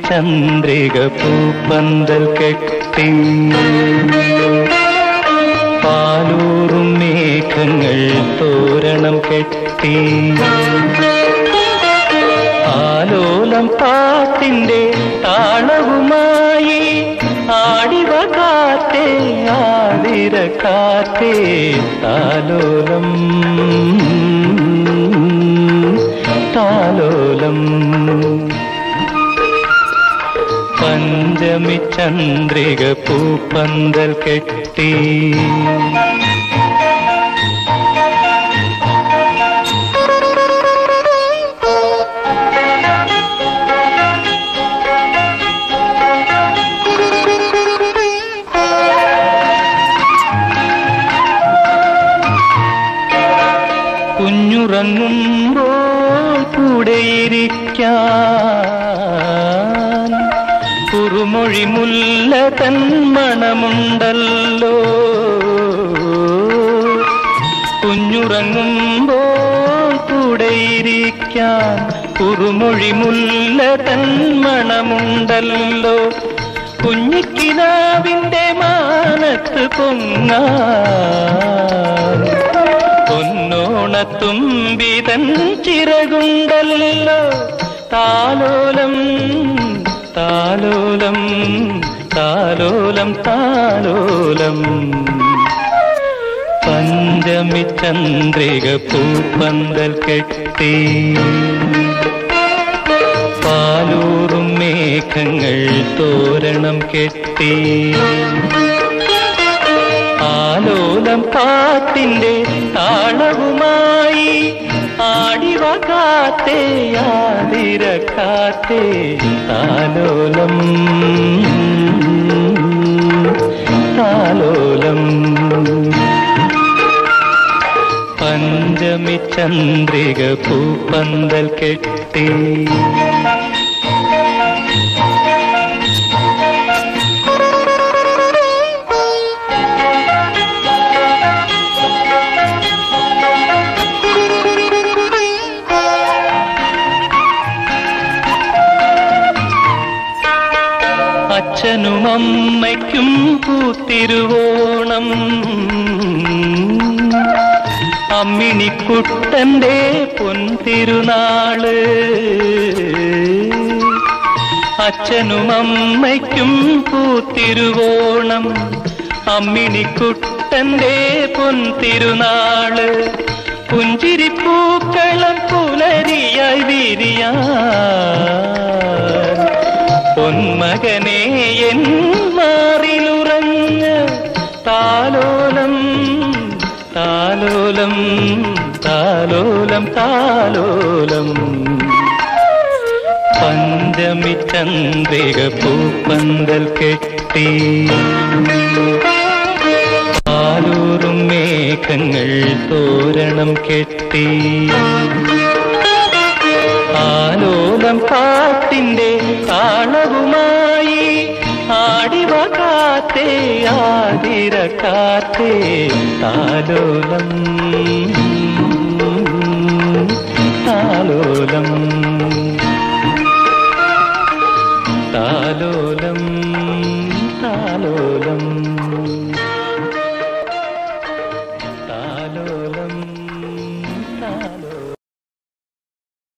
ചന്ദ്രിക പൂപ്പന്തൽ കെട്ടി പാലൂറും മേഘങ്ങൾ തോരണം കെട്ടി ആലോലം പാട്ടിന്റെ താളവുമായി ആടിവ കാറ്റേ ആതിര കാറ്റേ താലോലം താലോലം പഞ്ചമി ചന്ദ്രിക പൂപ്പന്തൽ കെട്ടി കുഞ്ഞുറങ്ങുമ്പോൾ കൂടെയിരിക്കാൻ കുറുമൊഴി മുല്ല തൻ മണമുണ്ടല്ലോ കുഞ്ഞുറങ്ങുമ്പോൾ കൂടെയിരിക്കാൻ കുറുമൊഴി മുല്ല തൻ മണമുണ്ടല്ലോ കുഞ്ഞിക്കിനാവിന്റെ മാനത്ത് പൊങ്ങാൻ പൊന്നോണത്തുമ്പിതൻ ചിറകുണ്ടല്ലോ താലോലം താലോലം താലോലം താലോലം പഞ്ചമി ചന്ദ്രിക പൂപ്പന്തൽ കെട്ടി പാലൂറും മേഘങ്ങൾ തോരണം കെട്ടി ആലോലം പാട്ടിന്റെ താളവുമായി ആടിവ കാത്തേ ആതിര കാത്തേ താലോലം താലോലം പഞ്ചമി ചന്ദ്രിക പൂപ്പന്തൽ കെട്ടി അച്ഛനും അമ്മയ്ക്കും പൂത്തിരുവോണം അമ്മിണിക്കുട്ടന്റെ പൊൻതിരുനാള് അച്ഛനും അമ്മയ്ക്കും പൂത്തിരുവോണം അമ്മിണിക്കുട്ടന്റെ പൊൻതിരുനാള് പുഞ്ചിരിപ്പൂക്കളം പുലരിയായി വിരിയാൻ പൊന്മകനെ എൻ മാറിലുറങ്ങ് താലോലം താലോലം താലോലം താലോലം പഞ്ചമി ചന്ദ്രിക പൂപ്പന്തൽ കെട്ടി പാലൂറും മേഘങ്ങൾ തോരണം കെട്ടി ആലോലം പാട്ടിന്റെ താളവുമായി ആടിവ കാത്തേ ആതിര കാത്തേ താലോലം താലോലം താലോലം താലോലം താലോലം